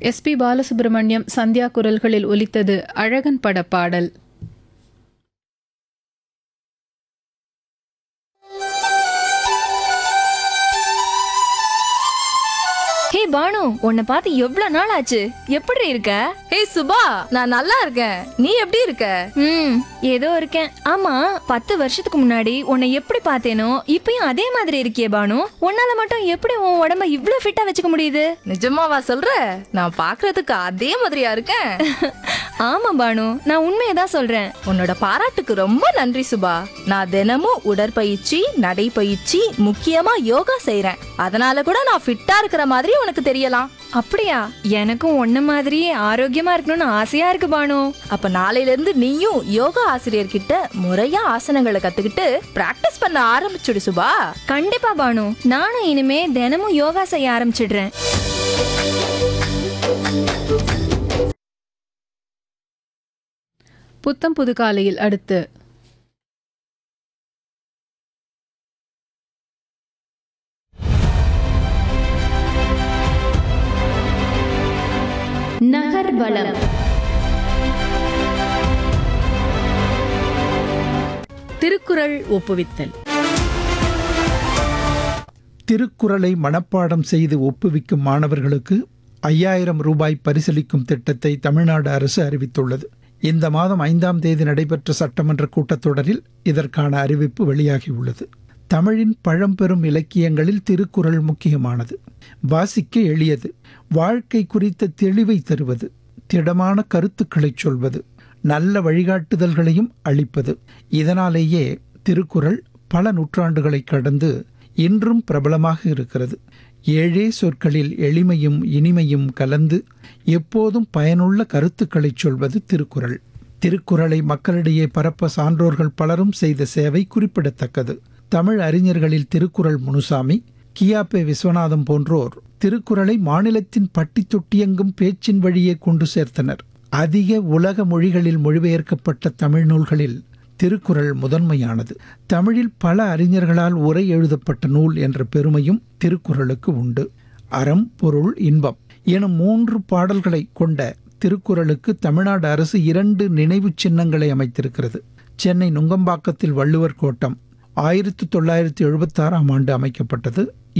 SP Balasubramaniam Sandhya குரல்களில் ஒலித்தது அழகன் பட பாடல் ஹே பானு உன்னை பார்த்து எவ்வளவு நாள் ஆச்சு எப்படி இருக்க ஏய் சுபா நான் நல்லா இருக்கேன் நீ எப்படி இருக்க ம் ஏதோ இருக்கேன் ஆமா பத்து வருஷத்துக்கு முன்னாடி உன்னை எப்படி பார்த்தேனோ இப்பயும் அதே மாதிரி இருக்கியே பானு உன்னால மட்டும் எப்படி உன் உடம்ப இவ்ளோ ஃபிட்டா வச்சுக்க முடியுது நிஜமாவா சொல்ற நான் பாக்குறதுக்கு அதே மாதிரியா இருக்கேன் ஆமா பானு நான் உண்மையை தான் சொல்றேன் உன்னோட பாராட்டுக்கு ரொம்ப நன்றி சுபா நான் தினமும் உடற்பயிற்சி நடைப்பயிற்சி முக்கியமா யோகா செய்றேன் அதனால கூட நான் ஃபிட்டா இருக்கிற மாதிரி உனக்கு தெரியலாம் அப்படியா எனக்கும் உன்ன மாதிரியே ஆரோக்கியமா இருக்கணும்னு ஆசையா இருக்கு பானு அப்ப நாளையில இருந்து நீயும் யோகா ஆசிரியர் கிட்ட முறையா ஆசனங்களை கத்துக்கிட்டு பிராக்டிஸ் பண்ண ஆரம்பிச்சுடு சுபா கண்டிப்பா பானு நானும் இனிமே தினமும் யோகா செய்ய ஆரம்பிச்சிடுறேன் புத்தம் புது காலையில் அடுத்து நகர்வலம் திருக்குறள் ஒப்புவித்தல் திருக்குறளை மனப்பாடம் செய்து ஒப்புவிக்கும் மாணவர்களுக்கு ஐயாயிரம் ரூபாய் பரிசளிக்கும் திட்டத்தை தமிழ்நாடு அரசு அறிவித்துள்ளது இந்த மாதம் ஐந்தாம் தேதி நடைபெற்ற சட்டமன்ற கூட்டத்தொடரில் இதற்கான அறிவிப்பு வெளியாகியுள்ளது தமிழின் பழம்பெரும் இலக்கியங்களில் திருக்குறள் முக்கியமானது வாசிக்க எளியது வாழ்க்கை குறித்த தெளிவை தருவது திடமான கருத்துக்களைச் சொல்வது நல்ல வழிகாட்டுதல்களையும் அளிப்பது இதனாலேயே திருக்குறள் பல நூற்றாண்டுகளை கடந்து இன்றும் பிரபலமாக இருக்கிறது ஏழே சொற்களில் எளிமையும் இனிமையும் கலந்து எப்போதும் பயனுள்ள கருத்துக்களைச் சொல்வது திருக்குறள் திருக்குறளை மக்களிடையே பரப்ப சான்றோர்கள் பலரும் செய்த சேவை குறிப்பிடத்தக்கது தமிழ் அறிஞர்களில் திருக்குறள் முனுசாமி கியாபே விஸ்வநாதம் போன்றோர் திருக்குறளை மாநிலத்தின் பட்டி தொட்டியெங்கும் பேச்சின் வழியே கொண்டு சேர்த்தனர் அதிக உலக மொழிகளில் மொழிபெயர்க்கப்பட்ட தமிழ் நூல்களில் திருக்குறள் முதன்மையானது தமிழில் பல அறிஞர்களால் உரை எழுதப்பட்ட நூல் என்ற பெருமையும் திருக்குறளுக்கு உண்டு அறம் பொருள் இன்பம் எனும் மூன்று பாடல்களை கொண்ட திருக்குறளுக்கு தமிழ்நாடு அரசு இரண்டு நினைவுச் சின்னங்களை அமைத்திருக்கிறது சென்னை நுங்கம்பாக்கத்தில் வள்ளுவர் கோட்டம் ஆயிரத்தி தொள்ளாயிரத்தி எழுபத்தாறாம் ஆண்டு அமைக்கப்பட்டது